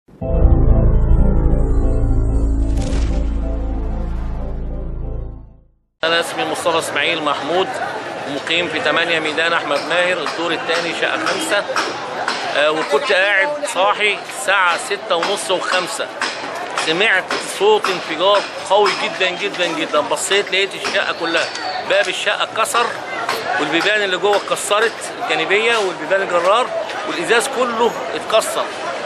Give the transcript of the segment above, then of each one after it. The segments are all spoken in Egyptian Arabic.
أنا اسمي مصطفى إسماعيل محمود مقيم في 8 ميدان أحمد ماهر الدور الثاني شقة خمسة آه، وكنت قاعد صاحي الساعة ستة ونص وخمسة سمعت صوت انفجار قوي جدا جدا جدا بصيت لقيت الشقة كلها باب الشقة اتكسر والبيبان اللي جوه اتكسرت الجانبية والبيبان الجرار والإزاز كله اتكسر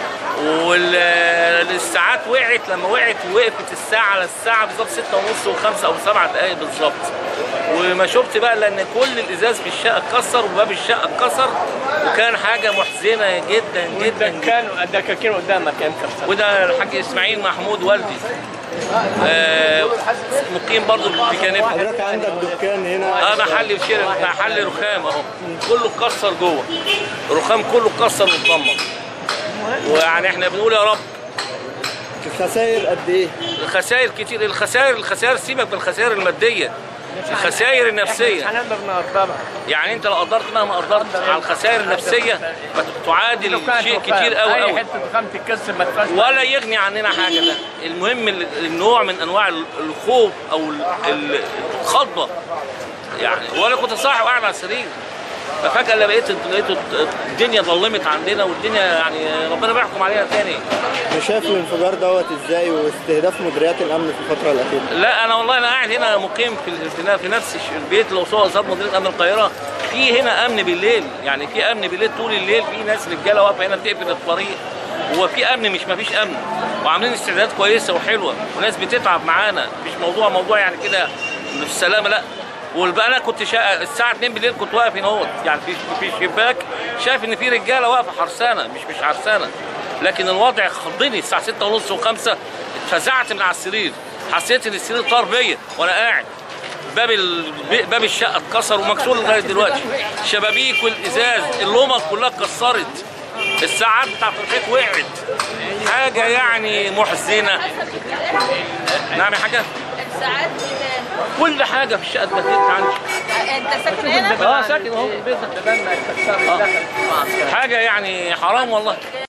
والساعات وقعت لما وقعت وقفت الساعة على الساعة بالظبط ستة ونص وخمسة أو سبعة دقايق بالظبط وما شفت بقى لأن كل الإزاز في الشقة اتكسر وباب الشقة اتكسر وكان حاجة محزنة جدا جدا جدا كان الدكاكين قدامك انت وده الحاج إسماعيل محمود والدي آه مقيم برضه في جانب حضرتك عندك دكان هنا اه محل بشير محل رخام اهو كله اتكسر جوه الرخام كله اتكسر واتدمر ويعني احنا بنقول يا رب الخسائر قد ايه؟ الخسائر كتير الخسائر الخسائر سيبك من الخسائر الماديه الخسائر النفسيه هنقدر نقدرها يعني انت لو قدرت مهما قدرت على الخسائر النفسيه تعادل شيء كتير قوي اي قوي حته رخام تتكسر ما تفاش ولا يغني عننا حاجه ده المهم ال- النوع من انواع ال- الخوف او ال- ال- الخضه يعني وانا كنت صاحي وقاعد على السرير ففجاه لقيت لقيت الدنيا ظلمت عندنا والدنيا يعني ربنا بيحكم عليها تاني شايف الانفجار دوت ازاي واستهداف مديريات الامن في الفتره الاخيره؟ لا انا والله انا قاعد هنا مقيم في في- في نفس الش- البيت لو صور صار مديريه امن القاهره في هنا امن بالليل يعني في امن بالليل طول الليل في ناس رجاله واقفه هنا بتقفل الطريق هو في امن مش ما فيش امن وعاملين استعدادات كويسه وحلوه وناس بتتعب معانا مش موضوع موضوع يعني كده بالسلامه لا والبقى انا كنت شا... الساعه 2 بالليل كنت واقف هنا اهوت يعني في في شباك شايف ان في رجاله واقفه حرسانه مش مش حرسانه لكن الوضع خضني الساعه 6 ونص و5 اتفزعت من على السرير حسيت ان السرير طار بيا وانا قاعد باب ال... باب الشقه اتكسر ومكسور لغايه دلوقتي شبابيك والازاز اللمض كلها اتكسرت الساعات بتاعت الحيط وقعت حاجه يعني محزنه نعم يا حاجه ساعات كل حاجه في الشقه اتبهدلت عندي انت ساكن هنا؟ اه ساكن اهو في البيت ده. بدل ما يتكسر دخل حاجه يعني حرام والله